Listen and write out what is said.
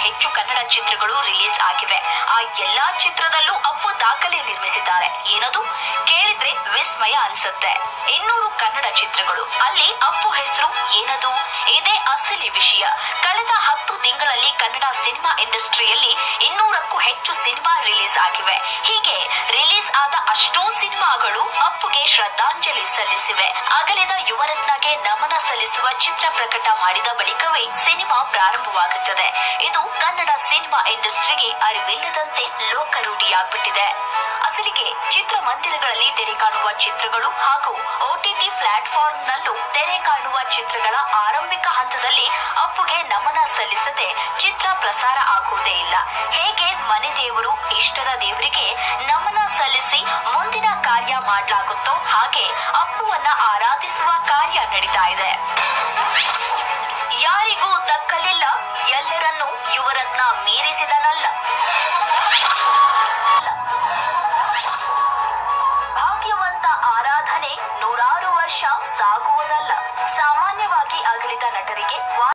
ಹೆಚ್ಚು ಕನ್ನಡ ಚಿತ್ರಗಳು ರಿಲೀಸ್ ಆಗಿವೆ ಆ ಎಲ್ಲಾ ಚಿತ್ರದಲ್ಲೂ ಅಪ್ಪು ದಾಖಲೆ ನಿರ್ಮಿಸಿದ್ದಾರೆ ಏನದು ಕೇಳಿದ್ರೆ ವಿಸ್ಮಯ ಅನ್ಸುತ್ತೆ ಇನ್ನೂರು ಕನ್ನಡ ಚಿತ್ರಗಳು ಅಲ್ಲಿ ಅಪ್ಪು ಹೆಸರು ಏನದು ಇದೇ ಅಸಲಿ ವಿಷಯ ಕಳೆದ ಹತ್ತು ತಿಂಗಳಲ್ಲಿ ಕನ್ನಡ ಸಿನಿಮಾ ಇಂಡಸ್ಟ್ರಿಯಲ್ಲಿ ಇನ್ನೂರಕ್ಕೂ ಹೆಚ್ಚು ಸಿನಿಮಾ ರಿಲೀಸ್ ಆಗಿವೆ ಹೀಗೆ ರಿಲೀಸ್ ಆದ ಅಷ್ಟೂ ಸಿನಿಮಾಗಳು ಅಪ್ಪುಗೆ ಶ್ರದ್ಧಾಂಜಲಿ ಸಲ್ಲಿಸಿವೆ ಅಗಲಿದ ಯುವರತ್ನಗೆ ನಮನ ಸಲ್ಲಿಸುವ ಚಿತ್ರ ಪ್ರಕಟ ಮಾಡಿದ ಬಳಿಕವೇ ಸಿನಿಮಾ ಪ್ರಾರಂಭವಾಗುತ್ತದೆ ಇದು ಕನ್ನಡ ಸಿನಿಮಾ ಇಂಡಸ್ಟ್ರಿಗೆ ಅರಿವಿಲ್ಲದಂತೆ ಲೋಕರೂಢಿಯಾಗ್ಬಿಟ್ಟಿದೆ ಅಸಲಿಗೆ ಚಿತ್ರಮಂದಿರಗಳಲ್ಲಿ ತೆರೆ ಕಾಣುವ ಚಿತ್ರಗಳು ಹಾಗೂ ಓಟಿಟಿ ಪ್ಲಾಟ್ಫಾರ್ಮ್ ನಲ್ಲೂ ತೆರೆ ಕಾಣುವ ಚಿತ್ರಗಳ ಆರಂಭಿಕ ಹಂತದಲ್ಲಿ ಅಪ್ಪುಗೆ ನಮನ ಸಲ್ಲಿಸದೆ ಚಿತ್ರ ಪ್ರಸಾರ ಆಗುವುದೇ ಇಲ್ಲ ಹೇಗೆ ಮನೆ ದೇವರು ಇಷ್ಟರ ದೇವರಿಗೆ ನಮನ ಸಲ್ಲಿಸಿ ಮುಂದಿನ ಕಾರ್ಯ ಮಾಡಲಾಗುತ್ತೋ ಹಾಗೆ ಅಪ್ಪುವನ್ನ ಆರಾಧಿಸುವ ಕಾರ್ಯ ನಡೀತಾ ಇದೆ ಯಾರಿಗೂ ದಕ್ಕಲಿಲ್ಲ ಎಲ್ಲರನ್ನೂ ಯುವರತ್ನ ಮೀರಿಸಿದನಲ್ಲ ಭಾಗ್ಯವಂತ ಆರಾಧನೆ ನೂರಾರು ವರ್ಷ ಸಾಗುವುದಲ್ಲ ಸಾಮಾನ್ಯವಾಗಿ ಅಗಲಿದ ನಟರಿಗೆ